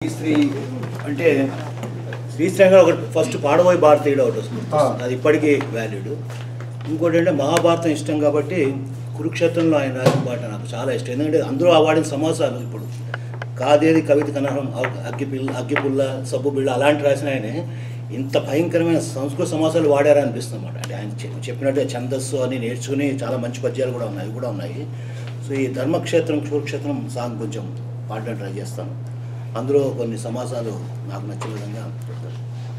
శ్రీ అంటే శ్రీశ్రంగా ఒకటి ఫస్ట్ పాడబోయి భారతీయుడు ఒకటి వస్తుంది ఆ. అది ఇప్పటికీ వ్యాలిడ్ ఇంకోటి అంటే మహాభారతం ఇష్టం కాబట్టి కురుక్షేత్రంలో ఆయన రాసిన పాట నాకు చాలా ఇష్టం ఎందుకంటే అందరూ ఆ వాడిన సమాసాలు ఇప్పుడు కాదేది కవిత కనహం అగ్గిపిల్ల అగ్గిపుల్ల సబ్బు బిళ్ళ అలాంటి రాసిన ఆయనే ఇంత భయంకరమైన సంస్కృత సమాసాలు వాడారా అనిపిస్తుంది అన్నమాట అంటే ఆయన చె- చెప్పినట్టే ఛందస్సు అని నేర్చుకుని చాలా మంచి పద్యాలు కూడా ఉన్నాయి అవి కూడా ఉన్నాయి సో ఈ ధర్మక్షేత్రం కురుక్షేత్రం సాంగ్ కొంచెం పాడడానికి ట్రై చేస్తాను అందులో కొన్ని సమాసాలు నాకు నచ్చిన విధంగా పెడతాను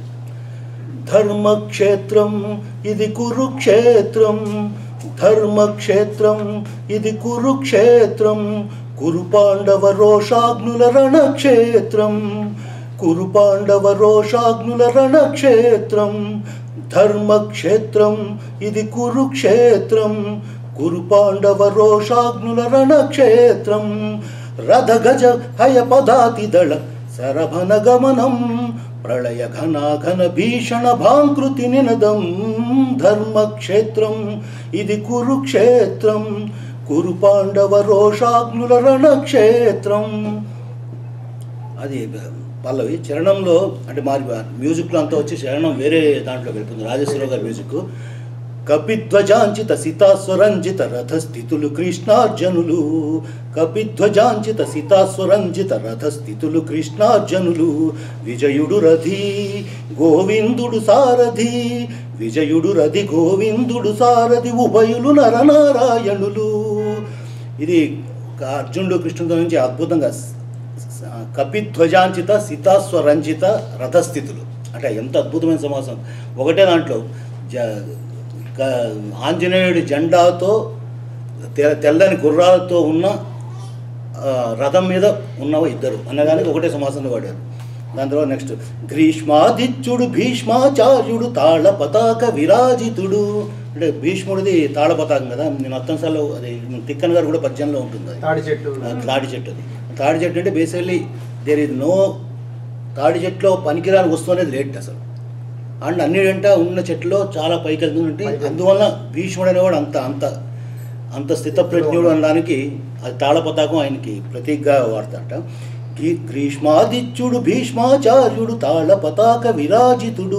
ధర్మక్షేత్రం ఇది కురుక్షేత్రం ధర్మక్షేత్రం ఇది కురుక్షేత్రం కురు పాండవ రోషాగ్నుల రణక్షేత్రం కురు పాండవ రోషాగ్నుల రణక్షేత్రం ధర్మక్షేత్రం ఇది కురుక్షేత్రం కురు పాండవ రోషాగ్నుల రణక్షేత్రం రథ గజ హయ పదాతి దళ శరభన గమనం ప్రళయ ఘనాఘన భీషణ భాంకృతి నినదం ధర్మక్షేత్రం ఇది కురుక్షేత్రం కురు పాండవ రోషాగ్నుల రణక్షేత్రం అది పల్లవి చరణంలో అంటే మారి మ్యూజిక్లో అంతా వచ్చి చరణం వేరే దాంట్లో వెళ్ళిపోతుంది రాజేశ్వరరావు గారి మ్యూజిక్ కపిధ్వజాంచిత సీతాస్వరంజిత రథస్థితులు కృష్ణార్జనులు కపిధ్వజాంచిత సీతాస్వరంజిత రథస్థితులు కృష్ణార్జనులు విజయుడు రథి గోవిందుడు సారథి విజయుడు రథి గోవిందుడు సారథి ఉభయులు నరనారాయణులు ఇది అర్జునుడు కృష్ణుడు నుంచి అద్భుతంగా కపిధ్వజాంచిత సీతాస్వరంజిత రథస్థితులు అంటే ఎంత అద్భుతమైన సమాసం ఒకటే దాంట్లో జ క- ఆంజనేయుడి జెండాతో తె- తెల్లని గుర్రాలతో ఉన్న ఆ, రథం మీద ఉన్నవ ఇద్దరు అన్నదానికి ఒకటే సమాసంలో వాడారు దాని తర్వాత నెక్స్ట్ గ్రీష్మాదిత్యుడు భీష్మాచార్యుడు తాళ పతాక విరాజితుడు అంటే భీష్ముడిది తాళ పతాకం కదా నేను అత్తంసాల్లో అది తిక్కన్ గారు కూడా పద్యంలో ఉంటుంది అది తాడి చెట్టు ఆ, తాడి చెట్టు అది తాడి చెట్టు అంటే బేసికల్లీ దేర్ ఇస్ నో తాడి చెట్టులో పనికిరాని వస్తువు అనేది రేట్ అసలు అండ్ అన్నిటంటే ఉన్న చెట్టులో చాలా పైకి వెళ్తుందంటే పైకి. అందువల్ల భీష్ముడు అనేవాడు అంత అంత అంత స్థితప్రజ్ఞుడు అనడానికి అది తాళ పతాకం ఆయనకి ప్రతీకగా వాడతారట గ్రీ- గ్రీష్మాదిత్యుడు భీష్మాచార్యుడు తాళ పతాక విరాజితుడు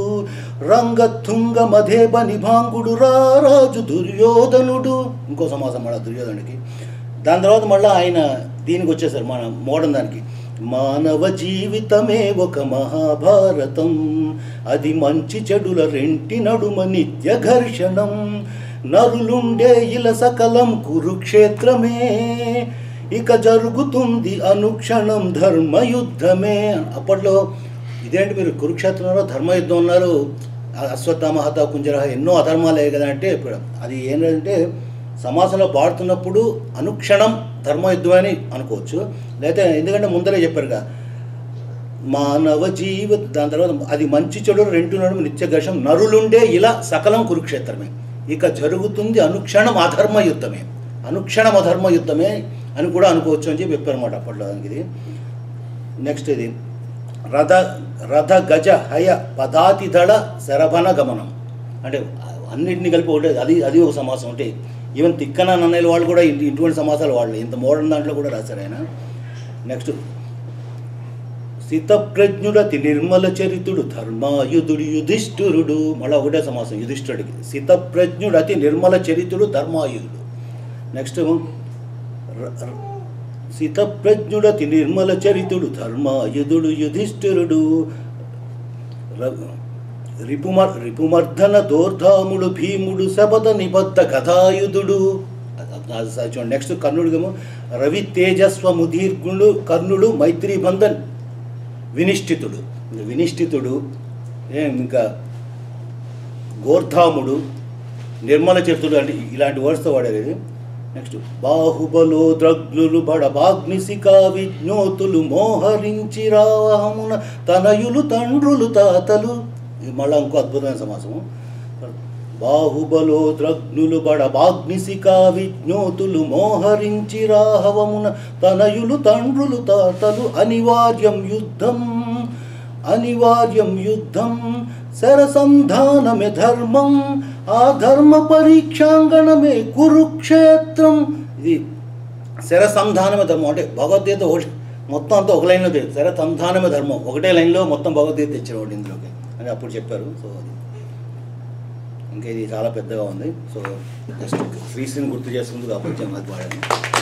రంగతుంగ మధేబ నిభాంగుడు రారాజు దుర్యోధనుడు ఇంకో సమాసం మళ్ళా దుర్యోధనుడికి దాని తర్వాత మళ్ళీ ఆయన దీనికి వచ్చేసారు మన మోడర్న్ దానికి మానవ జీవితమే ఒక మహాభారతం అది మంచి చెడుల రెంటి నడుమ నిత్య ఘర్షణం నరులుండే ఇల సకలం కురుక్షేత్రమే ఇక జరుగుతుంది అనుక్షణం ధర్మయుద్ధమే అప్పట్లో ఇదేంటి మీరు కురుక్షేత్రంలో ధర్మయుద్ధం ఉన్నారు అశ్వత్థామ హత కుంజర ఎన్నో అధర్మాలే కదా అంటే ఇప్పుడు అది ఏంటంటే సమాసంలో పాడుతున్నప్పుడు అనుక్షణం ధర్మయుద్ధం అని అనుకోవచ్చు లేకపోతే ఎందుకంటే ముందరే చెప్పారుగా మానవ జీవ దాని తర్వాత అది మంచి చెడు రెండు నడుము నిత్య ఘర్షం నరులుండే ఇలా సకలం కురుక్షేత్రమే ఇక జరుగుతుంది అనుక్షణం అధర్మ యుద్ధమే అనుక్షణం అధర్మ యుద్ధమే అని కూడా అనుకోవచ్చు అని చెప్పి చెప్పారన్నమాట అప్పట్లో దానికి ఇది నెక్స్ట్ ఇది రథ రథ గజ హయ పదాతి దళ శరభన గమనం అంటే అన్నింటినీ కలిపి ఒకటే అది అది ఒక సమాసం అంటే ఈవెన్ తిక్కన నన్నయ్య వాళ్ళు కూడా ఇటు- ఇటువంటి సమాసాలు వాడలేదు ఇంత మోడర్న్ దాంట్లో కూడా రాశారు ఆయన నెక్స్ట్ సితప్రజ్ఞుడతి నిర్మల చరితుడు ధర్మాయుధుడు యుధిష్ఠిరుడు మళ్ళీ ఒకటే సమాసం యుధిష్ఠుడికి సితప్రజ్ఞుడతి నిర్మల చరితుడు ధర్మాయుధుడు నెక్స్ట్ సితప్రజ్ఞుడతి నిర్మల చరితుడు ధర్మాయుధుడు యుధిష్ఠిరుడు ర- రిపుమర్ రిపుమర్ధన దోర్ధాముడు భీముడు శపథ నిబద్ధ కథాయుధుడు చూడండి నెక్స్ట్ కర్ణుడిగేమో రవి తేజస్వము దీర్ఘుడు కర్ణుడు మైత్రి బంధన్ వినిష్ఠితుడు వినిష్ఠితుడు ఏం ఇంకా గోర్ధాముడు నిర్మల చరితుడు అంటే ఇలాంటి వర్డ్స్తో వాడారు ఇది నెక్స్ట్ బాహుబలో ద్రగ్నులు బడబాగ్నిసికా విజ్ఞోతులు మోహరించి రావహమున తనయులు తండ్రులు తాతలు ఇది మళ్ళా ఇంకో అద్భుతమైన సమాసము బాహుబలో ద్రగ్నులు బడబాగ్నిసికా విజ్ఞోతులు మోహరించి రాహవమున తనయులు తండ్రులు తాతలు అనివార్యం యుద్ధం అనివార్యం యుద్ధం శరసంధానమే ధర్మం ఆ ధర్మ పరీక్షాంగణమే కురుక్షేత్రం ఇది శరసంధానమే ధర్మం అంటే భగవద్గీత ఒకటి మొత్తం అంతా ఒక లైన్లో తెచ్చు సరే తంధానమే ధర్మం ఒకటే లైన్లో మొత్తం భగవద్గీత తెచ్చేవాడు ఇందులోకి అని అప్పుడు చెప్పారు సో అది ఇంకా ఇది చాలా పెద్దగా ఉంది సో జస్ట్ శ్రీశ్రీని గుర్తు చేసుకుందుకు ఆ పద్యం అది పాడాను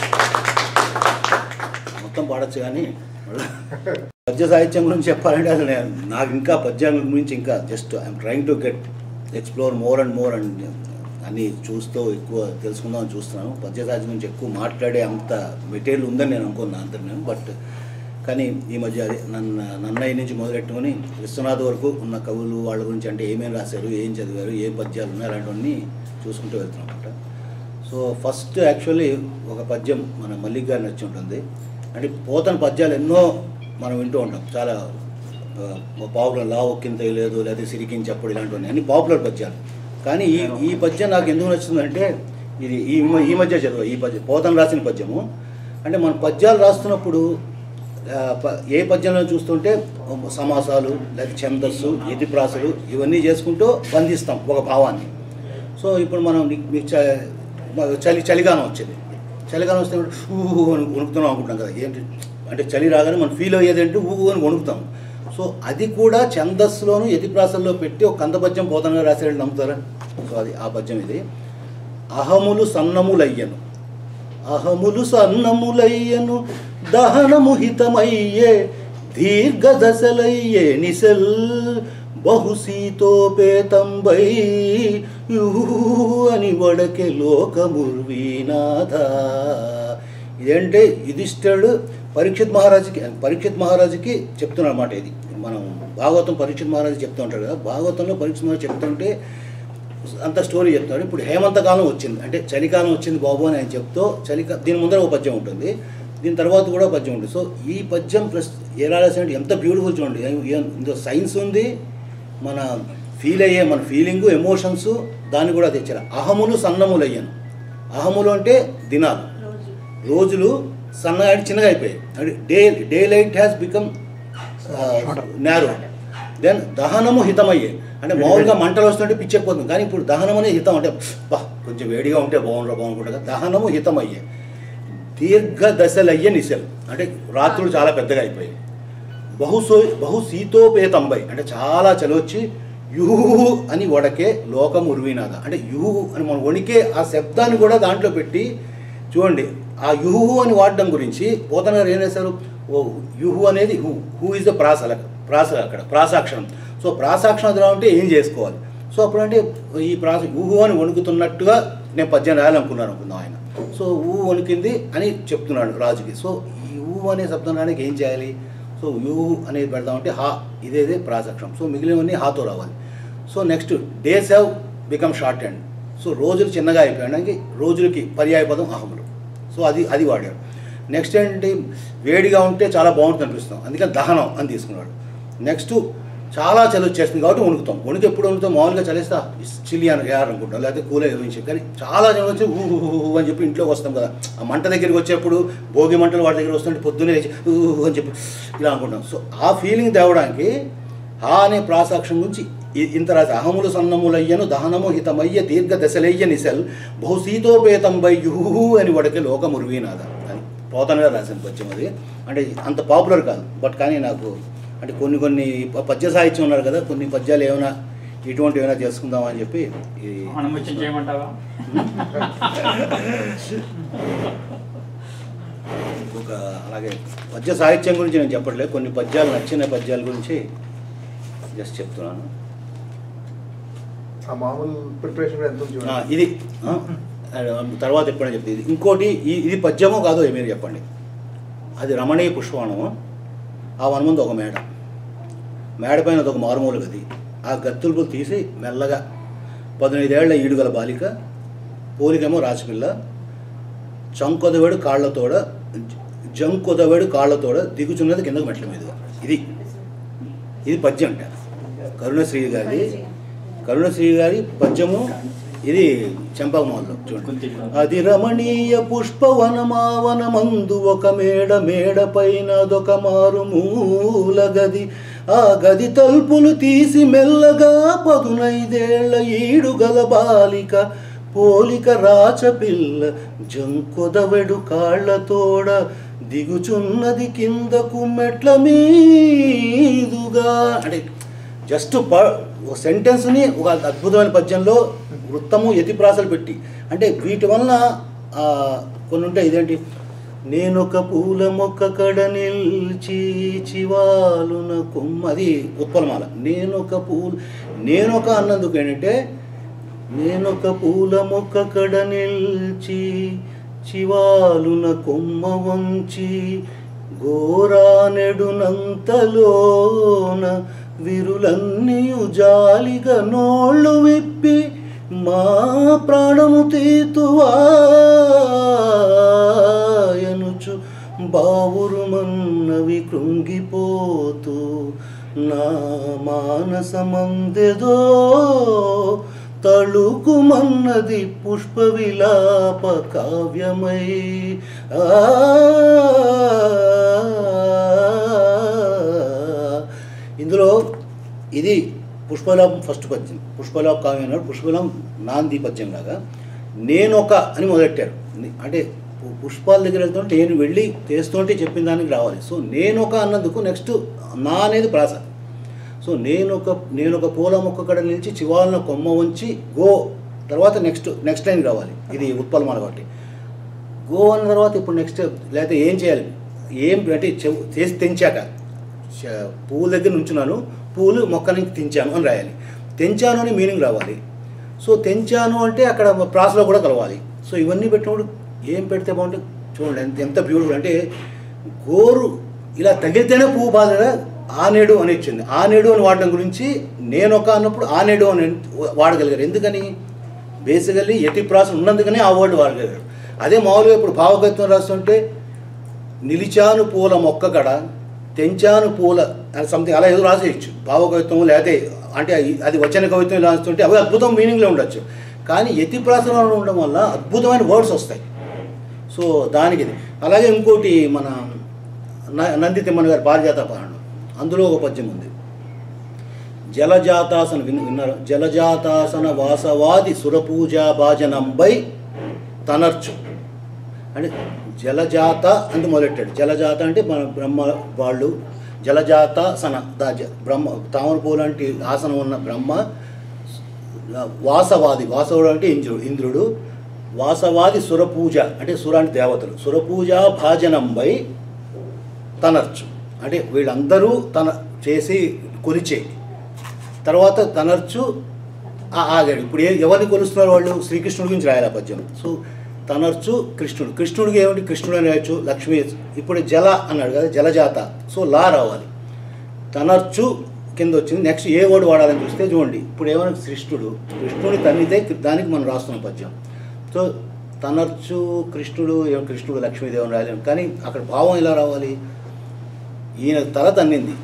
మొత్తం పాడొచ్చు కానీ మళ్ళా పద్య సాహిత్యం గురించి చెప్పాలంటే అసలు నేను నాకు ఇంకా పద్యాల గురించి ఇంకా just I'm trying to get explore more and more and అన్నీ చూస్తూ ఎక్కువ తెలుసుకుందామని చూస్తున్నాను పద్య సాహిత్యం గురించి ఎక్కువ మాట్లాడే అంత మెటీరియల్ ఉందని నేను అనుకున్నాను అంత నేను బట్ కానీ ఈ మధ్య అదే నన్న నన్నయ్య నుంచి మొదలెట్టుకొని విశ్వనాథ్ వరకు ఉన్న కవులు వాళ్ళ గురించి అంటే ఏమేమి రాశారు ఏం చదివారు ఏ పద్యాలు ఉన్నాయి అలాంటివన్నీ చూసుకుంటూ వెళ్తున్నాం అనమాట సో ఫస్ట్ యాక్చువల్లీ ఒక పద్యం మన మల్లిక్ గారు నచ్చి ఉంటుంది అంటే పోతన పద్యాలు ఎన్నో మనం వింటూ ఉంటాం చాలా పాపులర్ లా ఒక్కింత లేదు లేదా సిరికించప్పుడు ఇలాంటివన్నీ అన్ని పాపులర్ పద్యాలు కానీ ఈ ఈ పద్యం నాకు ఎందుకు నచ్చుతుందంటే ఇది ఈ మ- ఈ మధ్య చదువు ఈ పద్యం పోతన రాసిన పద్యము అంటే మన పద్యాలు రాస్తున్నప్పుడు ఆ, ప- ఏ పద్యంలో చూస్తుంటే సమాసాలు లేదా ఛందస్సు యతిప్రాసలు ఇవన్నీ చేసుకుంటూ బంధిస్తాం ఒక భావాన్ని సో ఇప్పుడు మనం ని- మీకు చ- మ- చలి చలికాలం వచ్చింది చలికాలం వస్తే ఊహు అని వణుకుతున్నాం అనుకుంటాం కదా ఏంటి అంటే చలి రాగానే మనం ఫీల్ అయ్యేది అంటే ఊహు అని వణుకుతాం సో అది కూడా ఛందస్సులోను యతిప్రాసల్లో పెట్టి ఒక కంద పద్యం పోతంగా రాసేవాళ్ళు నమ్ముతారా సో అది ఆ పద్యం ఇది అహములు సన్నములయ్యను అహములు సన్నములయ్యను దహనము హితమయ్యే దీర్ఘదశలయ్యే నిశల్ బహుశీతోపేతంబై యూహూ అని వడకె లోకముర్వీనాథ ఇదేంటే యుధిష్ఠిరుడు పరీక్షిత్ మహారాజుకి పరీక్షిత్ మహారాజుకి చెప్తున్నా అన్నమాట ఇది మనం భాగవతం పరీక్షిత్ మహారాజు చెప్తూ ఉంటాడు కదా భాగవతంలో పరీక్షిత్ మహారాజు చెప్తుంటే అంత స్టోరీ చెప్తాడు ఇప్పుడు హేమంతకాలం వచ్చింది అంటే చలికాలం వచ్చింది బాబు అని ఆయన చెప్తూ చలికా దీని ముందర ఒక పద్యం ఉంటుంది దీని తర్వాత కూడా పద్యం ఉంటుంది సో ఈ పద్యం ప్లస్ ఎలా రాసినట్టు ఎంత బ్యూటిఫుల్ చూడండి ఏం- ఏం- ఇందులో సైన్స్ ఉంది మన ఫీల్ అయ్యే మన ఫీలింగు ఎమోషన్స్ దాన్ని కూడా తెచ్చారు అహములు సన్నములు అయ్యాను అహములు అంటే దినాలు రోజులు సన్నగా అంటే చిన్నగా అయిపోయాయి అంటే day day light has become narrow then దహనము హితమయ్యే అంటే మామూలుగా మంటలు వస్తుంటే పిచ్చెక్కిపోతుంది కానీ ఇప్పుడు దహనం అనేది హితం అంటే బా కొంచెం వేడిగా ఉంటే బాగుండ్రా బాగుంటుంది దహనము హితమయ్యే దీర్ఘ దశలయ్యే నిశలు అంటే రాత్రులు చాలా పెద్దగా అయిపోయాయి బహుసో బహు శీతోపేతంబై అంటే చాలా చలొచ్చి యూహు అని వడకే లోకం ఉర్వీనాథ అంటే యూహు అని మనం వణికే ఆ శబ్దాన్ని కూడా దాంట్లో పెట్టి చూడండి ఆ యుహు అని వాడడం గురించి పోతన గారు ఏం చేశారు ఓ యుహు అనేది హూ హూ ఇస్ ద ప్రాస ప్రాస అక్కడ ప్రాసాక్షరం సో ప్రాసాక్షరం ఎలా ఉంటే ఏం చేసుకోవాలి సో అప్పుడంటే ఈ ప్రాస ఊహు అని వణుకుతున్నట్టుగా నేను పద్యం రాయాలనుకున్నాను అనుకుందాం ఆయన సో ఊ వణికింది అని చెప్తున్నాడు రాజుకి సో ఈ ఊ అనే శబ్దం రానికి ఏం చేయాలి సో యూ అనేది పెడదామంటే హా ఇదేదే ప్రాసక్షరం సో మిగిలినవన్నీ హాతో రావాలి so next days have become short and so రోజులు చిన్నగా అయిపోయడానికి రోజులకి పర్యాయ పదం అహములు సో అది అది వాడాడు నెక్స్ట్ ఏంటి వేడిగా ఉంటే చాలా బాగుంటుంది అనిపిస్తాం అందుకని దహనం అని తీసుకున్నాడు నెక్స్ట్ చాలా చలి వచ్చేస్తుంది కాబట్టి వణుకుతాం వణుకు ఎప్పుడు వణుకుతాం మామూలుగా చలిస్తా చిల్లి అని ఏఆర్ అనుకుంటాం లేకపోతే కూలే వేయించి కానీ చాలా చలి వచ్చి ఊ ఊ ఊ అని చెప్పి ఇంట్లోకి వస్తాం కదా ఆ మంట దగ్గరికి వచ్చేప్పుడు భోగి మంటలు వాటి దగ్గర వస్తుంటే పొద్దున్నే లేచి ఊ ఊ అని చెప్పి ఇలా అనుకుంటాం సో ఆ ఫీలింగ్ తేవడానికి హా అనే ప్రాసాక్షం గురించి ఇ- ఇంత రాసి అహములు సన్నములయ్యను దహనము హితమయ్య దీర్ఘ దశలయ్య నిశల్ బహుశీతోపేతంబై యుహు అని వడకే లోకమురువీనాథ అని పోతనగా రాసిన పద్యం అది అంటే అంత పాపులర్ కాదు బట్ కానీ నాకు అంటే కొన్ని కొన్ని ప- పద్య సాహిత్యం ఉన్నారు కదా కొన్ని పద్యాలు ఏమైనా ఇటువంటి ఏమైనా చేసుకుందామా అని చెప్పి ఈ అనుమతి చేయమంటావా ఒక అలాగే పద్య సాహిత్యం గురించి నేను చెప్పట్లేదు కొన్ని పద్యాలు నచ్చిన పద్యాల గురించి జస్ట్ చెప్తున్నాను ఆ మామూలు ప్రిపరేషన్ ఎంత ఉంది ఆ, చూడండి ఇది ఆ, తర్వాత ఎప్పుడైనా చెప్తే ఇది ఇంకోటి ఈ- ఇది పద్యమో కాదో మీరు చెప్పండి అది రమణీయ పుష్పవనము ఆ వన ముందు ఒక మేడ మేడ పైన ఒక మారుమూల గది ఆ గత్తులు తీసి మెల్లగా పదిహేనేళ్ల ఈడుగల బాలిక పోలికేమో రాజపిల్ల చంకొదవేడు కాళ్ళతోడ జంకొదవేడు కాళ్ళతోడ దిగుచున్నది కిందకు మెట్ల మీదుగా ఇది ఇది పద్యం అంట కరుణశ్రీ గారి కరుణశ్రీ గారి పద్యము ఇది చంపకమాల్లో చూడండి అది రమణీయ పుష్పవనమావనమందు ఒక మేడ మేడ పైన అదొక మారుమూల గది ఆ గది తలుపులు తీసి మెల్లగా పదునైదేళ్ల ఈడుగల బాలిక పోలిక రాచపిల్ల జంకొదవెడు కాళ్ళతోడ దిగుచున్నది కిందకు మెట్ల మీదుగా అంటే జస్ట్ ప ఒక సెంటెన్స్ని ఒక అద్భుతమైన పద్యంలో వృత్తము యతిప్రాసలు పెట్టి అంటే వీటి వలన ఆ, కొన్ని ఉంటాయి ఇదేంటి నేనొక పూల మొక్క కడ నిల్చి చివాలున కొమ్మ అది ఉత్పలమాల నేనొక పూల నేనొక అన్నందుకు ఏంటంటే నేనొక పూల మొక్క కడ నిల్చి చివాలున కొమ్మ వంచి గోరానెడునంతలోన విరులన్నీయు జాలిగా నోళ్ళు విప్పి మా ప్రాణము తీతువాయనుచు బావురుమన్నవి కృంగిపోతూ నా మానసమందెదో తళుకుమన్నది పుష్ప విలాప కావ్యమై ఆ ఇందులో ఇది పుష్పలాభం ఫస్ట్ పద్యం పుష్పలాభ కావ్యం అన్నాడు పుష్పలాభం నాంది పద్యం లాగా నేనొక అని మొదలెట్టారు ని- అంటే పు- పుష్పాల దగ్గర వెళ్తుంటే నేను వెళ్ళి చేస్తుంటే చెప్పిన దానికి రావాలి సో నేనొక అన్నందుకు నెక్స్ట్ నా అనేది ప్రాస సో నేను ఒక నేను ఒక పూల మొక్క కడ నిలిచి చివాలన కొమ్మ ఉంచి గో తర్వాత నెక్స్ట్ నెక్స్ట్ లైన్ రావాలి ఇది ఉత్పలమాల కాబట్టి గో అన్న తర్వాత ఇప్పుడు నెక్స్ట్ లేకపోతే ఏం చేయాలి ఏం అంటే చెవ్- చేసి తెంచాక చ- పువ్వుల దగ్గర నుంచున్నాను పువ్వులు మొక్క నుంచి తెంచాను అని రాయాలి తెంచాను అని మీనింగ్ రావాలి సో తెంచాను అంటే అక్కడ ప్రాసలో కూడా కలవాలి సో ఇవన్నీ పెట్టినప్పుడు ఏం పెడితే బాగుంటుంది చూడండి ఎంత ఎంత బ్యూటిఫుల్ అంటే గోరు ఇలా తగిలితేనే పువ్వు బాధగా ఆనేడు అని ఇచ్చింది ఆనేడు అని వాడడం గురించి నేను ఒక అన్నప్పుడు ఆనేడు అని వాడగలిగారు ఎందుకని బేసికల్లీ ఎతి ప్రాస ఉన్నందుకనే ఆ వర్డ్ వాడగలిగారు అదే మామూలుగా ఇప్పుడు భావకవిత్వం రాస్తుంటే నిలిచాను పూల మొక్క కడ తెంచాను పూల అని సంథింగ్ అలా ఏదో రాసేయచ్చు భావకవిత్వం లేకపోతే అంటే అది- అది వచన కవిత్వం రాస్తుంటే అవి అద్భుతం మీనింగ్లో ఉండొచ్చు కానీ యతి ప్రాసనంలో ఉండడం వల్ల అద్భుతమైన వర్డ్స్ వస్తాయి సో దానికి ఇది అలాగే ఇంకోటి మన న- నంది తిమ్మన గారి పారిజాత పహాండం అందులో ఒక పద్యం ఉంది జలజాతాసన విన్ విన్నారు జలజాతాసన వాసవాది సురపూజా భాజనంబై తనర్చు అంటే జలజాత అంటే మొదలెట్టాడు జలజాత అంటే మన బ్రహ్మ వాళ్ళు జలజాత సన దా జ- బ్రహ్మ తామర పువ్వు లాంటి ఆసనం ఉన్న బ్రహ్మ వాసవాది వాసవుడు అంటే ఇంద్రుడు ఇంద్రుడు వాసవాది సురపూజ అంటే సుర అంటే దేవతలు సురపూజ భాజనంబై తనర్చు అంటే వీళ్ళందరూ తన చేసి కొలిచే తర్వాత తనర్చు ఆ- ఆగాడు ఇప్పుడు ఏ ఎవరిని కొలుస్తున్నారు వాళ్ళు శ్రీకృష్ణుడి గురించి రాయాలి ఆ పద్యం సో తనర్చు కృష్ణుడు కృష్ణుడికి ఏమిటి కృష్ణుడు అని రాయొచ్చు లక్ష్మి ఇప్పుడు జల అన్నాడు కదా జలజాత సో లా రావాలి తనర్చు కింద వచ్చింది నెక్స్ట్ ఏ వర్డ్ వాడాలని చూస్తే చూడండి ఇప్పుడు ఏమైనా కృష్ణుడు కృష్ణుడి తన్నితే దానికి మనం రాస్తున్నాం పద్యం సో తనర్చు కృష్ణుడు ఏమో కృష్ణుడు లక్ష్మీదేవుని రాయలేము కానీ అక్కడ భావం ఎలా రావాలి ఈయన తల తన్నింది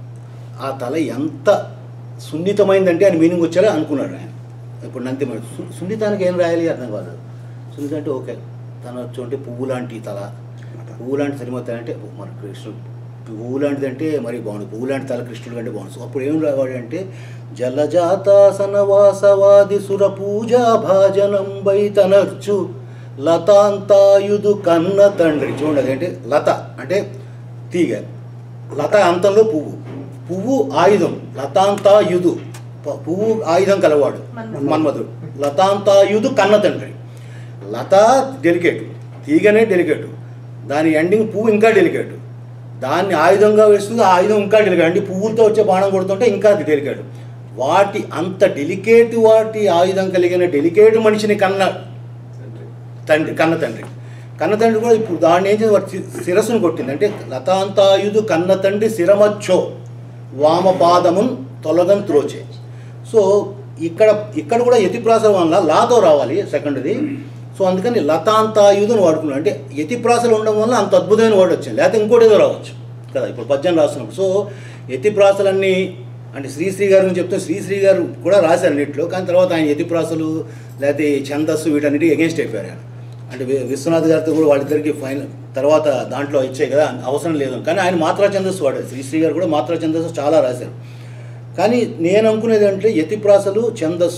ఆ తల ఎంత సున్నితమైందంటే ఆయన మీనింగ్ వచ్చేలా అనుకున్నాడు ఆయన ఇప్పుడు నంది మరి సు- సున్నితానికి ఏం రాయాలి అర్థం కాదు సున్నిత అంటే ఓకే తనొచ్చు అంటే పువ్వు లాంటి తల పువ్వు లాంటి సరిమత అంటే మన కృష్ణుడు పువ్వు లాంటిది అంటే మరి బాగుంది పువ్వు లాంటి తల కృష్ణుడు కంటే బాగుంది సో అప్పుడు ఏం రావాలి అంటే జలజాతాసన వాసవాది సుర పూజా భాజనం బై తనర్చు లతాంతాయుధు కన్న తండ్రి చూడండి అదేంటి లత అంటే తీగ లత అంతంలో పువ్వు పువ్వు ఆయుధం లతాంతాయుధు ప- పువ్వు ఆయుధం కలవాడు మన్మధుడు. మన్మధుడు లతాంతాయుధు కన్న తండ్రి లత డెలికేట్ తీగనే డెలికేట్ దాని ఎండింగ్ పువ్వు ఇంకా డెలికేట్ దాన్ని ఆయుధంగా వేస్తుంది ఆ ఆయుధం ఇంకా డెలికేట్ అంటే పువ్వులతో వచ్చే బాణం కొడుతుంటే ఇంకా అది డెలికేట్ వాటి అంత డెలికేట్ వాటి ఆయుధం కలిగిన డెలికేట్ మనిషిని కన్న తండ్రి కన్న తండ్రి కన్న తండ్రి కూడా ఇప్పుడు దాన్ని ఏం చేసి వాడి సి- శిరస్సును కొట్టింది అంటే లతాంతాయుధు కన్న తండ్రి శిరమచ్చో వామపాదమున్ తొలగం త్రోచే సో ఇక్కడ ఇక్కడ కూడా యతిప్రాస వల్ల లాతో రావాలి సెకండ్ది సో అందుకని లతాంతాయుధుని వాడుకున్నాడు అంటే యతిప్రాసలు ఉండడం వల్ల అంత అద్భుతమైన వర్డ్ వచ్చింది లేకపోతే ఇంకోటి ఏదో రావచ్చు కదా ఇప్పుడు పద్యం రాస్తున్నప్పుడు సో యతిప్రాసలన్నీ అంటే శ్రీశ్రీ గారి గురించి చెప్తే శ్రీశ్రీ గారు కూడా రాశారు అన్నింటిలో కానీ తర్వాత ఆయన యతిప్రాసలు లేకపోతే ఈ ఛందస్సు వీటన్నిటికీ ఎగెన్స్ట్ అయిపోయారు ఆయన అంటే వి- విశ్వనాథ్ గారితో కూడా వాళ్ళిద్దరికి ఫైనల్ తర్వాత దాంట్లో ఇచ్చాయి కదా అవసరం లేదు కానీ ఆయన మాత్రా ఛందస్సు వాడారు శ్రీశ్రీ గారు కూడా మాత్రా ఛందస్సు చాలా రాశారు కానీ నేను అనుకునేది అంటే యతిప్రాసలు ఛందస్సు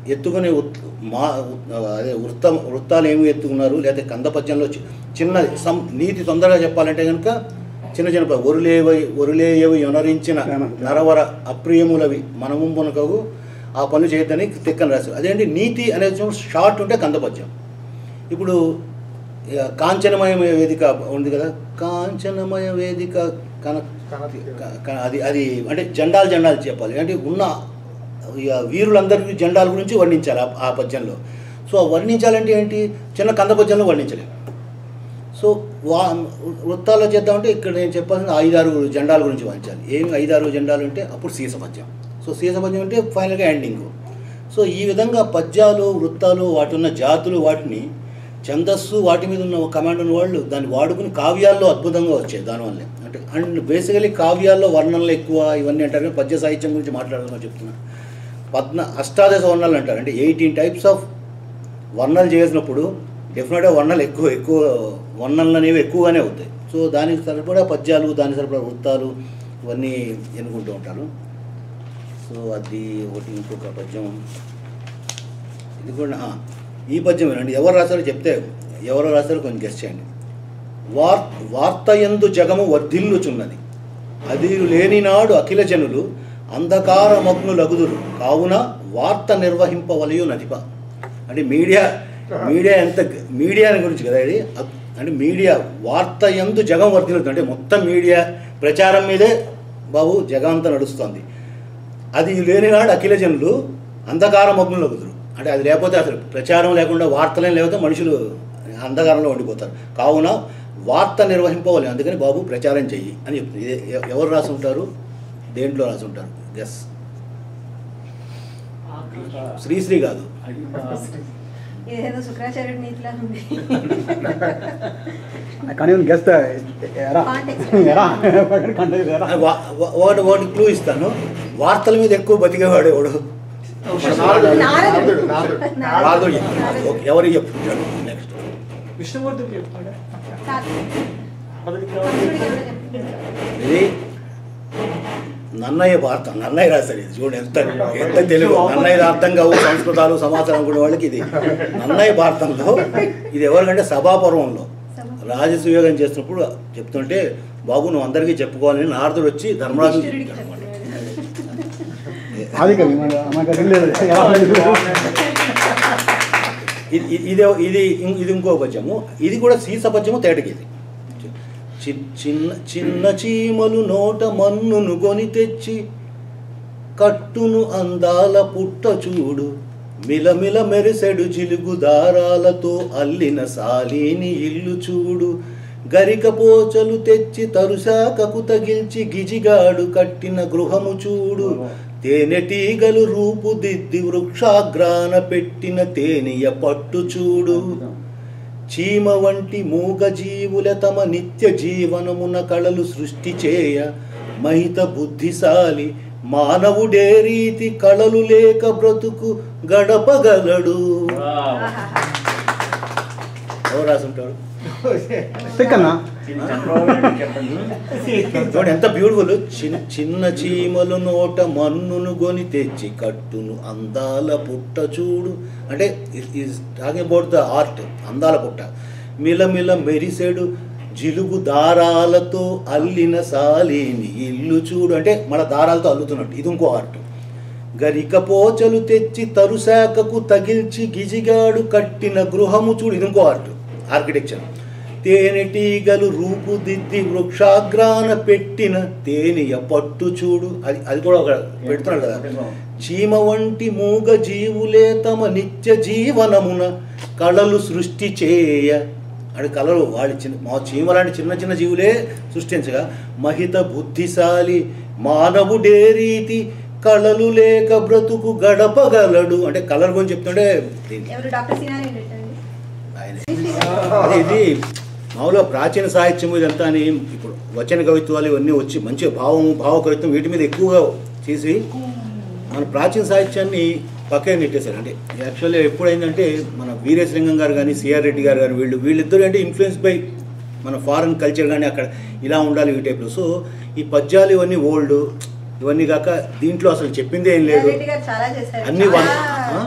ఎత్తుకునే ఉత్- మా అదే వృత్త వృత్తాలు ఏమి ఎత్తుకున్నారు లేదా కంద పద్యంలో చి- చిన్నది సం నీతి తొందరగా చెప్పాలంటే కనుక చిన్న చిన్న ప- ఒరులేవై ఒరులేయవి యొనరించిన నరవర అప్రియములవి మనము మునకవు ఆ పనులు చేయొద్దని తిక్కని రాశారు అదేంటి నీతి అనేది షార్ట్ ఉంటే కంద పద్యం ఇప్పుడు ఇక కాంచనమయ వేదిక ఉంది కదా కాంచనమయ వేదిక కన క- క- అది అది అంటే జెండాలు జెండాలు చెప్పాలి అంటే ఉన్న ఇక వీరులందరికీ జెండాల గురించి వర్ణించాలి ఆ- ఆ పద్యంలో సో వర్ణించాలంటే ఏంటి చిన్న కంద పద్యంలో వర్ణించలేము సో వా వృత్తాల్లో చేద్దామంటే ఇక్కడ నేను చెప్పాల్సిన ఐదారు జెండాల గురించి వర్ణించాలి ఏమి ఐదారు జెండాలు అంటే అప్పుడు సీస పద్యం సో సీస పద్యం అంటే ఫైనల్గా ఎండింగ్ సో ఈ విధంగా పద్యాలు వృత్తాలు వాటి ఉన్న జాతులు వాటిని ఛందస్సు వాటి మీద ఉన్న కమాండ్ ఉన్న వాళ్ళు దాన్ని వాడుకుని కావ్యాల్లో అద్భుతంగా వచ్చాయి దానివల్లే అంటే అండ్ బేసికలీ కావ్యాల్లో వర్ణనలు ఎక్కువ ఇవన్నీ అంటారు కానీ పద్య సాహిత్యం గురించి మాట్లాడదామని చెప్తున్నా పద్న అష్టాదశ వర్ణాలు అంటారు అంటే ఎయిటీన్ టైప్స్ ఆఫ్ వర్ణనలు చేసినప్పుడు డెఫినెట్గా వర్ణాలు ఎక్కువ ఎక్కువ వర్ణనలు అనేవి ఎక్కువగానే అవుతాయి సో దానికి సరిపడా పద్యాలు దానికి సరిపడా వృత్తాలు ఇవన్నీ ఎన్నుకుంటూ ఉంటారు సో అది ఒకటి ఇంకొక పద్యం ఇది కూడా ఆ, ఈ పద్యం వినండి ఎవరు రాశారో చెప్తే ఎవరు రాశారో కొంచెం గెస్ట్ చేయండి వార్ వార్త ఎందు జగము వర్ధిల్లుచున్నది అది లేనినాడు అఖిల జనులు అంధకార మగ్నులగుదురు కావున వార్త నిర్వహింపవలయు నదిప అంటే మీడియా మీడియా ఎంత మీడియా గురించి కదా ఇది అక్- అంటే మీడియా వార్త ఎందు జగం వర్ధిల్లుతుంది అంటే మొత్తం మీడియా ప్రచారం మీదే బాబు జగం అంతా నడుస్తుంది అది లేనినాడు అఖిల జనులు అంధకార మగ్నులు కుదురు అంటే అది లేకపోతే అసలు ప్రచారం లేకుండా వార్తలేం లేకపోతే మనుషులు అంధకారంలో ఉండిపోతారు కావున వార్త నిర్వహింపవాలి అందుకని బాబు ప్రచారం చెయ్యి అని చెప్తుంది ఇది ఎ- ఎవరు రాసి ఉంటారు దేంట్లో రాసి ఉంటారు ఎస్ శ్రీశ్రీ కాదు ఇదేదో శుక్రాచార్యుడి నీతిలా ఉంది కానీ గెస్ట్ ఎరా Context. ఎరా కంటెక్స్ట్ ఎరా ఆ వా- వా- ఒకటి ఒకటి క్లూ ఇస్తాను వార్తల మీద ఎక్కువ బతికేవాడు ఎవడు నారదుడు నారదుడు. నారదుడు రాదు ఓకే ఎవరు చెప్తున్నాడు నెక్స్ట్ విష్ణుమూర్తికి చెప్పాడు కాదు. మొదటికి కృష్ణుడికి ఎవరో చెప్పింది. ఇది నన్నయ్య భారతం నన్నయ్య రాశారు ఇది చూడండి ఎంత ఎంత తెలుగు నన్నయ్య అర్థం కావు సంస్కృతాలు సమాచారం కూడా వాళ్ళకి ఇది నన్నయ్య భారతంలో ఇది ఎవరికంటే సభాపర్వంలో రాజసుయోగం చేసినప్పుడు చెప్తుంటే బాబు నువ్వు అందరికీ చెప్పుకోవాలని నారదుడు వచ్చి ధర్మరాజు కృష్ణుడికి చెప్పాడు అనమాట. చెప్తున్నాడు. అది కవి మనకు అది లేదు ఎలా ఇది ఇది- ఇది ఇది ఇం- ఇది ఇంకో పద్యము ఇది కూడా సీస పద్యము తేటకి ఇది చి- చిన్న చిన్న చీమలు నోట మన్నును కొని తెచ్చి కట్టును అందాల పుట్ట చూడు మిలమిల మెరిసెడు జిలుగు దారాలతో అల్లిన సాలీని ఇల్లు చూడు గరిక పోచలు తెచ్చి తరుశాకకు తగిల్చి గిజిగాడు కట్టిన గృహము చూడు తేనెటీగలు రూపుదిద్ది వృక్షాగ్రాన పెట్టిన తేనియ పట్టు చూడు చీమ వంటి మూగ జీవుల తమ నిత్య జీవనమున కళలు సృష్టి చేయ మహిత బుద్ధిశాలి మానవుడే రీతి కళలు లేక బ్రతుకు గడపగలడు ఆహాహా. ఎవరు రాసుంటారు తిక్కన్నా చూడండి ఎంత బ్యూటిఫుల్ చిన్న చిన్న చీమలు నోట మన్నును గొని తెచ్చి కట్టును అందాల పుట్ట చూడు అంటే టాకింగ్ అబౌట్ ద ఆర్ట్ అందాల పుట్ట మిలమిల మెరిసెడు జిలుగు దారాలతో అల్లిన సాలీని ఇల్లు చూడు అంటే మన దారాలతో అల్లుతున్నట్టు ఇది ఇంకో ఆర్ట్ గరిక పోచలు తెచ్చి తరుశాకకు తగిల్చి గిజిగాడు కట్టిన గృహము చూడు ఇది ఇంకో ఆర్ట్ ఆర్కిటెక్చర్ తేనెటీగలు రూపుదిద్ది వృక్షాగ్రాన పెట్టిన తేనెయ పట్టు చూడు అది అది కూడా ఒక పెడుతున్నాడు కదా చీమ వంటి మూగ జీవులే తమ నిత్య జీవనమున కళలు సృష్టి చేయ అది కళలు వాడి చిన్న మా చీమ లాంటి చిన్న చిన్న జీవులే సృష్టించగా మహిత బుద్ధిశాలి మానవుడే రీతి కళలు లేక బ్రతుకు గడపగలడు అంటే కళల గురించి చెప్తుంటే దీన్ని ఎవరు డాక్టర్ సినాని పెట్టండి ఆయన అదే ఇది మామూలుగా ప్రాచీన సాహిత్యం ఇదంతా అని ఇప్పుడు వచన కవిత్వాలు ఇవన్నీ వచ్చి మంచి భావం భావ కవిత్వం వీటి మీద ఎక్కువగా చేసి మన ప్రాచీన సాహిత్యాన్ని పక్కన నెట్టేశారు అంటే యాక్చువల్లీ ఎప్పుడైందంటే మన వీరేశలింగం గారు కానీ సిఆర్ రెడ్డి గారు కానీ వీళ్ళు వీళ్ళిద్దరు అంటే ఇన్ఫ్లుయెన్స్ బై మన ఫారెన్ కల్చర్ కానీ అక్కడ ఇలా ఉండాలి ఈ టైప్లో సో ఈ పద్యాలు ఇవన్నీ ఓల్డ్ ఇవన్నీ కాక దీంట్లో అసలు చెప్పిందే ఏం లేదు రెడ్డి గారు చాలా చేశారు అన్ని వన్- చాలా ఆ?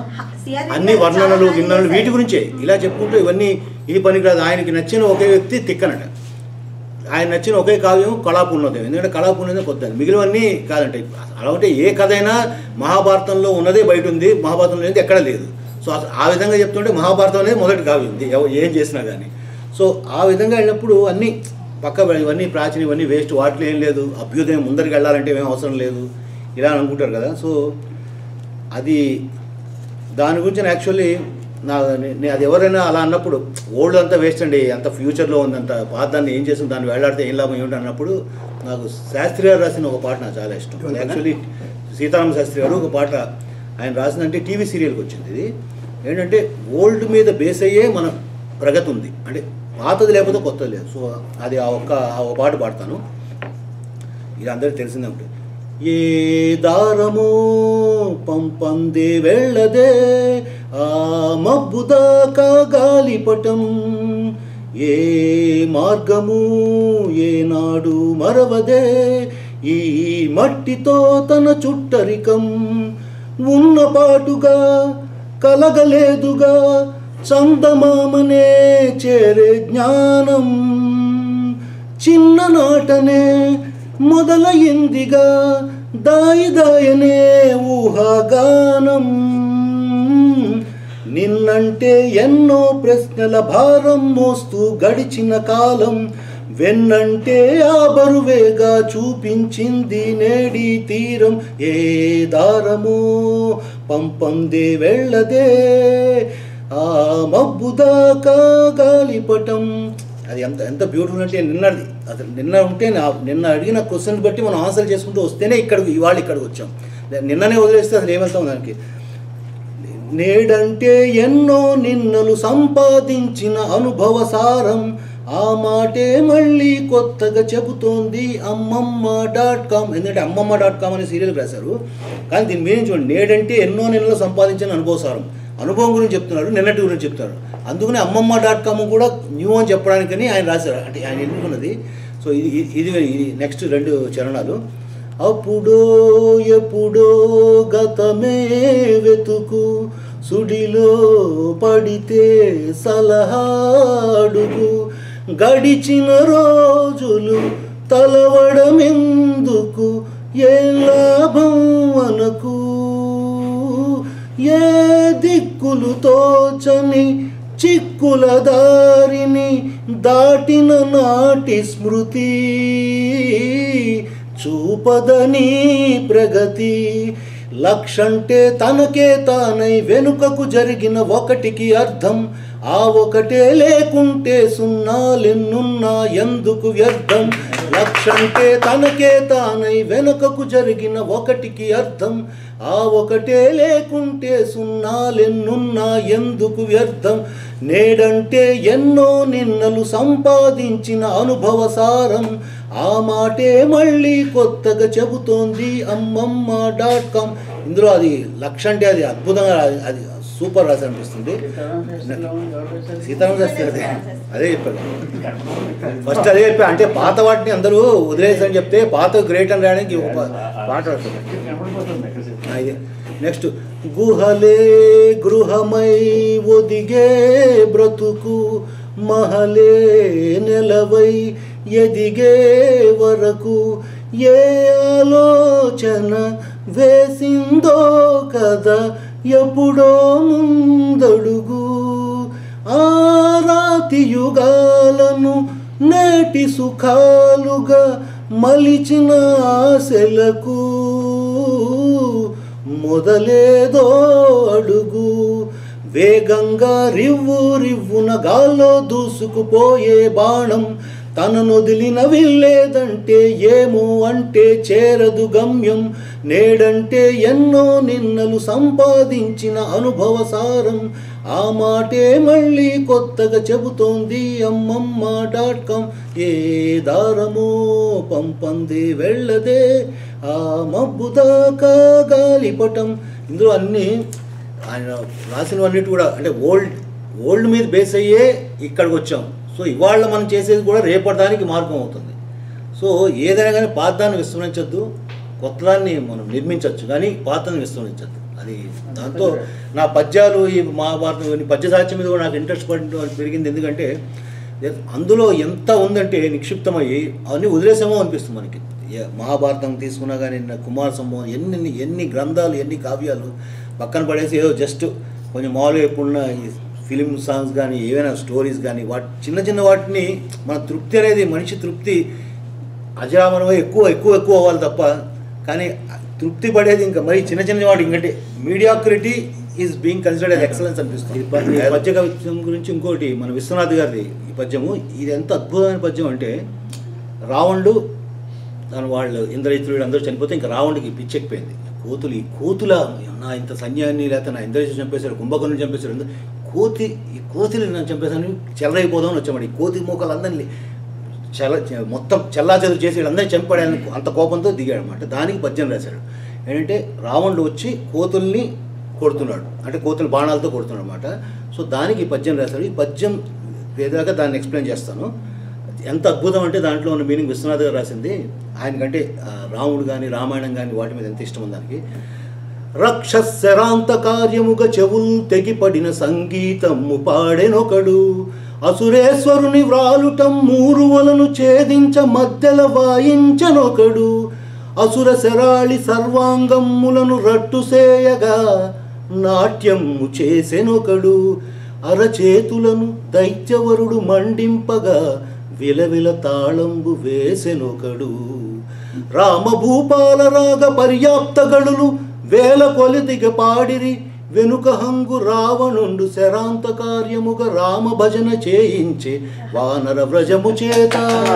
సిఆర్ అన్ని గారు వర్ణనలు చాలా గిన్నెలు చేశారు. వీటి గురించే ఇలా చెప్పుకుంటూ ఇవన్నీ ఇది పనికిరాదు ఆయనకి నచ్చిన ఒకే వ్యక్తి తిక్కనట ఆయన నచ్చిన ఒకే కావ్యం కళాపూర్ణోదయం ఎందుకంటే కళాపూర్ణోదయం కొత్త మిగిలినవన్నీ కాదంటే అలా ఉంటే ఏ కథ అయినా మహాభారతంలో ఉన్నదే బయట ఉంది మహాభారతంలో అనేది ఎక్కడ లేదు సో అసలు ఆ విధంగా చెప్తుంటే మహాభారతం అనేది మొదటి కావ్యం ఇది ఎవ- ఏం చేసినా కానీ సో ఆ విధంగా వెళ్ళినప్పుడు అన్నీ పక్క ఇవన్నీ ప్రాచీన ఇవన్నీ వేస్ట్ వాటిలో ఏం లేదు అభ్యుదయం ముందరికి వెళ్ళాలంటే ఏం అవసరం లేదు ఇలా అని అనుకుంటారు కదా సో అది దాని గురించి నేను యాక్చువల్లీ నా నే- నేను అది ఎవరైనా అలా అన్నప్పుడు ఓల్డ్ అంతా వేస్ట్ అండి అంత ఫ్యూచర్లో ఉంది అంత పాత దాన్ని ఏం చేస్తుంది దాన్ని వేలాడితే ఏం లాభం ఏమిటి అన్నప్పుడు నాకు శాస్త్రి గారు రాసిన ఒక పాట నాకు చాలా ఇష్టం ఎవరికైనా? యాక్చువల్లీ సీతారామ శాస్త్రి గారు ఒక పాట ఆయన రాసిందంటే టీవీ సీరియల్కి వచ్చింది ఇది ఏంటంటే ఓల్డ్ మీద బేస్ అయ్యే మన ప్రగతి ఉంది అంటే పాతది లేకపోతే కొత్తది లేదు సో అది ఆ ఒక్క ఆ ఒక పాట పాడతాను ఇది అందరికీ తెలిసిందే ఉంటుంది ఏ దారమో పంపందే వెళ్ళదే ఆ మబ్బుదాకా గాలిపటం ఏ మార్గము ఏనాడు మరవదే ఈ మట్టితో తన చుట్టరికం ఉన్నపాటుగా కలగలేదుగా చందమామనే చేరే జ్ఞానం చిన్ననాటనే మొదలయిందిగా దాయి దాయనే ఊహాగానం నిన్నంటే ఎన్నో ప్రశ్నల భారం మోస్తూ గడిచిన కాలం వెన్నంటే ఆ బరువేగా చూపించింది నేడి తీరం ఏ దారమో పంపందే వెళ్ళదే ఆ మబ్బుదాకా గాలిపటం అది ఎంత ఎంత బ్యూటిఫుల్ అంటే నిన్నది అసలు నిన్న ఉంటే నా- నిన్న అడిగిన క్వశ్చన్ బట్టి మనం ఆన్సర్ చేసుకుంటూ వస్తేనే ఇక్కడ ఇవాళ ఇక్కడికి వచ్చాం నిన్ననే వదిలేస్తే అసలు ఏమవుతాం దానికి నేడంటే ఎన్నో నిన్నలు సంపాదించిన అనుభవ సారం ఆ మాటే మళ్ళీ కొత్తగా చెబుతోంది అమ్మమ్మ డాట్ కామ్ ఎందుకంటే అమ్మమ్మ డాట్ కామ్ అనే సీరియల్ రాశారు కానీ దీని మీనింగ్ చూడండి నేడంటే ఎన్నో నిన్నలు సంపాదించిన అనుభవ సారం అనుభవం గురించి చెప్తున్నాడు నిన్నటి గురించి చెప్తాడు అందుకని అమ్మమ్మ డాట్ కామ్ కూడా న్యూ అని చెప్పడానికని ఆయన రాశారు అంటే ఆయన ఎన్నుకున్నది సో ఇది ఇది ఇది నెక్స్ట్ రెండు చరణాలు అప్పుడో ఎప్పుడో గతమే వెతుకు సుడిలో పడితే సలహాడుగు గడిచిన రోజులు తలవడమెందుకు ఏ లాభం మనకు ఏ దిక్కులు తోచని చిక్కుల దారిని దాటిన నాటి స్మృతి చూపదని ప్రగతి లక్షంటే తనకే తానై వెనుకకు జరిగిన ఒకటికి అర్థం ఆ ఒకటే లేకుంటే సున్నాలెన్నున్నా ఎందుకు వ్యర్థం లక్షంటే తనకే తానై వెనుకకు జరిగిన ఒకటికి అర్థం ఆ ఒకటే లేకుంటే సున్నాలెన్నున్నా ఎందుకు వ్యర్థం నేడంటే ఎన్నో నిన్నలు సంపాదించిన అనుభవ సారం ఆ మాటే మళ్ళీ కొత్తగా చెబుతోంది అమ్మమ్మ డాట్ కామ్ ఇందులో అది లక్ష అంటే అది అద్భుతంగా అది- అది సూపర్ రాసి అనిపిస్తుంది సీతారామ శాస్త్రి అదే అదే చెప్పాను ఫస్ట్ అదే చెప్పా అంటే పాత వాటిని అందరూ వదిలేసని చెప్తే పాత గ్రేట్ అని రాయడానికి ఒక పా- పాట రాస్తారు ఇది నెక్స్ట్ గుహలే గృహమై ఒదిగే బ్రతుకు మహలే నెలవై ఎదిగే వరకు ఏ ఆలోచన వేసిందో కదా ఎప్పుడో ముందడుగు ఆ రాతి యుగాలను నేటి సుఖాలుగా మలిచిన ఆశలకు మొదలేదో అడుగు వేగంగా రివ్వు రివ్వున గాల్లో దూసుకుపోయే బాణం తననొదిలిన విల్లేదంటే ఏమో అంటే చేరదు గమ్యం నేడంటే ఎన్నో నిన్నలు సంపాదించిన అనుభవ సారం ఆ మాటే మళ్ళీ కొత్తగా చెబుతోంది అమ్మమ్మ డాట్ కామ్ ఏ దారమో పంపంది వెళ్ళదే ఆ మబ్బుదాకా గాలిపటం ఇందులో అన్నీ ఆయన రాసినవన్నిటి కూడా అంటే ఓల్డ్ ఓల్డ్ మీద బేస్ అయ్యే ఇక్కడికి వచ్చాం సో ఇవాళ మనం చేసేది కూడా రేపటిదానికి మార్గం అవుతుంది సో ఏదైనా కానీ పాతదాన్ని విస్మరించొద్దు కొత్తదాన్ని మనం నిర్మించవచ్చు కానీ పాతదాన్ని విస్మరించొద్దు అది దాంతో నా పద్యాలు ఈ మహాభారతం ఇవన్నీ పద్య సాహిత్యం మీద కూడా నాకు ఇంట్రెస్ట్ పడి పెరిగింది ఎందుకంటే అందులో ఎంత ఉందంటే నిక్షిప్తమయ్యి అవన్నీ వదిలేసామో అనిపిస్తుంది మనకి ఏ- మహాభారతం తీసుకున్నా కానీ నా కుమార సంభవం ఎన్ని ఎన్ని గ్రంథాలు ఎన్ని కావ్యాలు పక్కన పడేసి ఏదో జస్ట్ కొంచెం మామూలుగా ఎప్పుడున్న ఈ ఫిలిం సాంగ్స్ కానీ ఏవైనా స్టోరీస్ కానీ వాటి చిన్న చిన్న వాటిని మన తృప్తి అనేది మనిషి తృప్తి అజరామరమే ఎక్కువ ఎక్కువ ఎక్కువ అవ్వాలి తప్ప కానీ తృప్తి పడేది ఇంకా మరి చిన్న చిన్న వాటి ఇంకంటే mediocrity is being considered as excellence అనిపిస్తుంది ఈ ప- ఈ పద్య కవిత్వం గురించి ఇంకోటి మన విశ్వనాథ్ గారిది ఈ పద్యము ఇది ఎంత అద్భుతమైన పద్యం అంటే రావణుడు దాని వాళ్ళు ఇంద్రజిత్రుడు అందరూ చనిపోతే ఇంకా రావణుడికి పిచ్చెక్కిపోయింది కోతులు ఈ కోతుల నా ఇంత సైన్యాన్ని లేకపోతే నా ఇంద్రజిత్తుడు చంపేశారు కుంభకర్ణుని చంపేశారు అందరూ- కోతి ఈ కోతిని నన్ను చంపేశాను చెల్లరైపోదామని వచ్చామండి ఈ కోతి మూకలందరినీ చల్ల చ- మొత్తం చల్లా చెదురు చేసి వీళ్ళందరినీ చంపాడని అంత కోపంతో దిగాడు అనమాట దానికి పద్యం రాశాడు ఏంటంటే రావణుడు వచ్చి కోతుల్ని కొడుతున్నాడు అంటే కోతులు బాణాలతో కొడుతున్నాడు అనమాట సో దానికి ఈ పద్యం రాశాడు ఈ పద్యం వేదాక దాన్ని ఎక్స్ప్లెయిన్ చేస్తాను ఎంత అద్భుతం అంటే దాంట్లో ఉన్న మీనింగ్ విశ్వనాథ్ గారు రాసింది ఆయనకంటే ఆ, రాముడు కానీ రామాయణం కానీ వాటి మీద ఎంత ఇష్టం ఉంది దానికి రక్షశరాంత కార్యముగ చెవుల్ తెగిపడిన సంగీతము పాడెనొకడు అసురేశ్వరుని వ్రాలుటం మూరువలను ఛేదించ మధ్యల వాయించనొకడు అసుర శరాళి సర్వాంగమ్ములను రట్టుసేయగా నాట్యము చేసెనొకడు అరచేతులను దైత్యవరుడు మండింపగా విలవిల తాళంబు వేసెనొకడు రామభూపాల రాగ పర్యాప్త గడులు వేల కొలిదిగ పాడిరి వెనుక హంగు రావణుండు శరాంత కార్యముగ రామ భజన చేయించే వానర వ్రజము చేత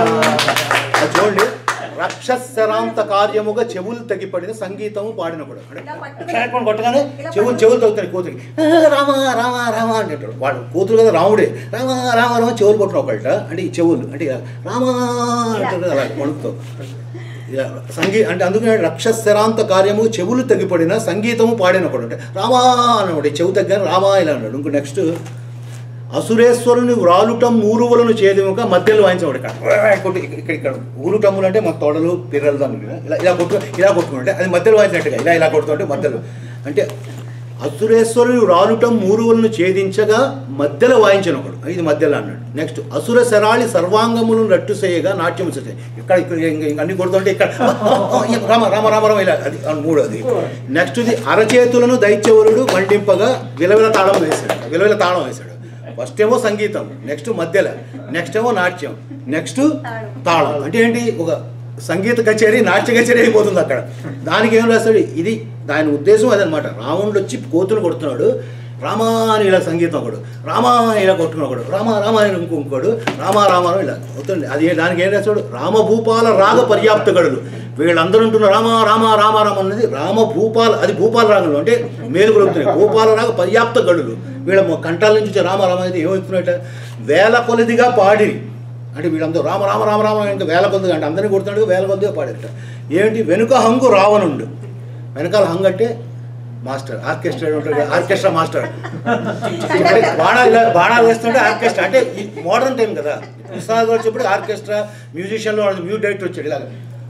అది చూడండి రక్షశరాంత కార్యముగా చెవులు తగ్గిపడిన సంగీతము పాడిన కూడా అంటే ఇలా పట్టుకొని- క్షణాన్ని కొట్టగానే ఇలా చెవులు చెవులు తగ్గుతాయి కోతులకి "ఆ, రామ రామ రామ అంటాడు వాడు కూతురు కదా రాముడే రామ రామ రామ చెవులు కొట్టిన ఒకళ్ళట అంటే ఈ చెవులు అంటే ఇలా రామ అంటారు కదా అలా వణుకుతో ఇలా సంగీ అంటే అందుకనే రక్షశరాంత కార్యము చెవులు తగ్గిపడిన సంగీతము పాడిన ఒకడు అంటే రామా అన్నాడు చెవు తగ్గాను రామా ఇలా అన్నాడు ఇంకో నెక్స్ట్ అసురేశ్వరుని వ్రాలుటం ఊరువలను చేదిముక మధ్యలో వాయించేవాడు ఇక్కడ కొట్టు ఇక్కడ ఇక్కడ ఇక్కడ ఊరుటమ్ములు అంటే మా తొడలు పిర్రలు దాని ఇలా ఇలా కొట్టు ఇలా కొట్టుకుంటే అది మధ్యలో వాయించినట్టుగా ఇలా ఇలా కొడుతుంటే మధ్యలో అంటే అసురేశ్వరుని రాలుటం మూరువులను ఛేదించగా మధ్యలో వాయించిన ఒకడు ఇది మధ్యలో అన్నాడు నెక్స్ట్ అసుర శరాళి సర్వాంగములను రట్టు చేయగా నాట్యం చేస్తాయి ఇక్కడ ఇక్కడ ఇంక- ఇంక అన్ని కొడుతుంటే ఇక్కడ రామ రామ రామ రామ ఇలా అది ఆ మూడు అది నెక్స్ట్ ఇది అరచేతులను దైత్యవరుడు మండింపగా విలవిల తాళం వేశాడు విలవిల తాళం వేశాడు ఫస్ట్ ఏమో సంగీతం నెక్స్ట్ మధ్యలో నెక్స్ట్ ఏమో నాట్యం నెక్స్ట్ తాళం అంటే ఏంటి ఒక సంగీత కచేరీ నాట్య కచేరీ అయిపోతుంది అక్కడ దానికి ఏం రాస్తాడు ఇది దాని ఉద్దేశం అదనమాట రావణుడు వచ్చి కోతులు కొడుతున్నాడు రామా అని ఇలా సంగీతం ఒకడు రామా అని ఇలా కొట్టుకుని ఒకడు రామ రామ అని ఇంకో ఇంకోడు రామ రామ అని ఇలా అవుతుంది అది దానికి ఏం రాస్తాడు రామభూపాల రాగ పర్యాప్త గడులు వీళ్ళందరూ ఉంటున్నారు రామ రామ రామ రామ అనేది రామ భూపాల అది భూపాల రాగంలో అంటే మేలు కొలుగుతున్నాయి భూపాల రాగ పర్యాప్త గడులు వీళ్ళ మొ- కంఠాల నుంచి వచ్చే రామ రామ అనేది ఏమవుతున్నట్ట వేల కొలదిగా పాడిరి అంటే వీళ్ళందరూ రామ రామ రామ రామ ఇంకా వేల కొద్దిగా అంటే అందరినీ కొడుతున్నాడు వేల కొద్దిగా పాడారట ఏంటి వెనుక హంగు రావణుండు వెనకాల హంగు అంటే మాస్టర్ ఆర్కెస్ట్రా ఉంటాడు కదా, ఆర్కెస్ట్రా మాస్టర్ అంటే బాణాలు ఇలా బాణాలు వేస్తుంటే ఆర్కెస్ట్రా అంటే ఈ మోడర్న్ టైం కదా విశ్వనాథ్ గారు చెప్పి ఆర్కెస్ట్రా మ్యూజిషియన్లో మ్యూజిక్ డైరెక్టర్ వచ్చాడు ఇలా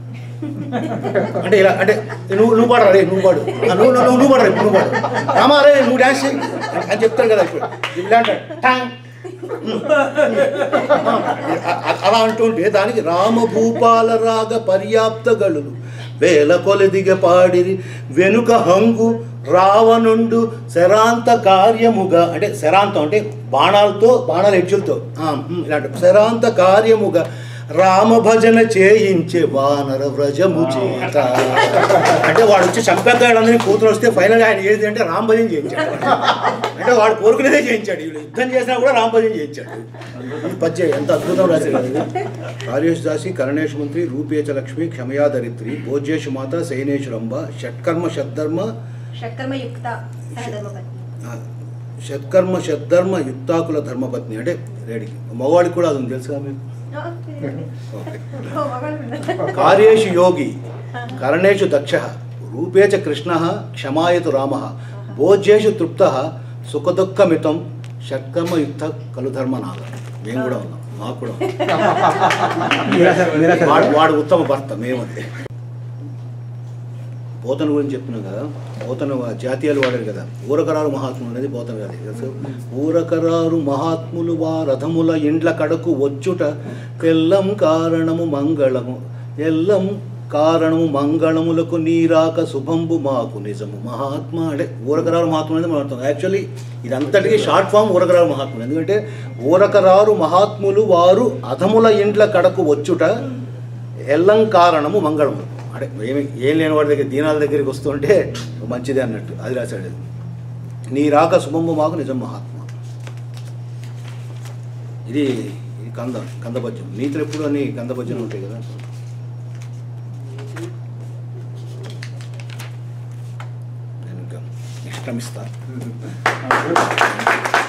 అంటే ఇలా అంటే నువ్వు నువ్వు పాడరా రే నువ్వు పాడు ఆ, నువ్వు నువ్వు నువ్వు పాడరా ఇప్పుడు నువ్వు పాడు రామా రే నువ్వు డాన్స్ చేయి అని చెప్తాడు కదా ఇప్పుడు ఇలా అంటాడు టాంగ్ అ- అ- అలా అంటుంటే దానికి రామభూపాల రాగ పర్యాప్త గళులు వేల కొలదిగ పాడిరి వెనుక హంగు రావణుండు శరాంత కార్యముగా అంటే శరాంతం అంటే బాణాలతో బాణాల ఎడ్జులతో ఆ, ఉమ్, ఇలాంటి శరాంత కార్యముగా రామ భజన చేయించే వానర వ్రజము చేత అంటే వాడు వచ్చి చంపేగాడు అందరినీ కూతురు వస్తే ఫైనల్ ఆయన ఏది అంటే రామ భజన చేయించాడు అంటే వాడు కోరుకునేదే చేయించాడు వీళ్ళు యుద్ధం చేసినా కూడా రామ భజన చేయించాడు ఈ పద్య ఎంత అద్భుతం రాశాడు కార్యేష్ దాసి కరణేష్ మంత్రి రూపేచ లక్ష్మి క్షమయా దరిత్రి భోజ్యేషు మాత శయనేశ్వరంబ షట్కర్మ షడ్ధర్మ షట్కర్మ యుక్త సహధర్మపత్ని ఆ, షట్కర్మ షడ్ధర్మ యుక్తాకుల ధర్మపత్ని అంటే రేడికి మగవాడికి కూడా అది ఉంది తెలుసుగా మీకు ఆ, తెలియదు. ఓకే ఓ, మగాళ్ళు. కార్యేషు యోగి కరణేషు దక్ష రూపేచ కృష్ణ క్షమాయతు రామ భోజ్యేషు తృప్త సుఖదుఃఖమితం షట్కర్మయుక్త కలు ధర్మనాథ మేము కూడా ఉన్నాం మాకు కూడా ఉంది. మీరా సార్ మీరా సార్ వాడు వాడు ఉత్తమ భర్త మేమంతే పోతన గురించి చెప్తున్నాం కదా పోతన వా- జాతీయాలు వాడారు కదా ఊరకరారు మహాత్ములు అనేది పోతన కాదు తెలుసు? ఊరకరారు మహాత్ములు వా రథముల ఇండ్ల కడకు వచ్చుట ఎల్లం కారణము మంగళము ఎల్లం కారణము మంగళములకు నీరాక శుభంబు మాకు నిజము మహాత్మ అంటే ఊరకరారు మహాత్ములు అనేది మనం అర్థం యాక్చువల్లీ ఇదంతటికీ షార్ట్ ఫామ్ ఊరకరారు మహాత్ములు ఎందుకంటే ఊరకరారు మహాత్ములు వారు అధముల ఇండ్ల కడకు వచ్చుట ఎల్లం కారణము మంగళము అంటే ఏమి ఏం లేని వాడి దగ్గర దీనాల దగ్గరికి వస్తుంటే మంచిదే అన్నట్టు అది రాశాడు అది. నీ రాక శుభంబు మాకు నిజం మహాత్మ ఇది ఇది కంద కందపద్యం నీతులు ఎప్పుడు అని కందపద్యం ఉంటాయి కదా నేను ఇంకా నిష్క్రమిస్తా ఆ, good.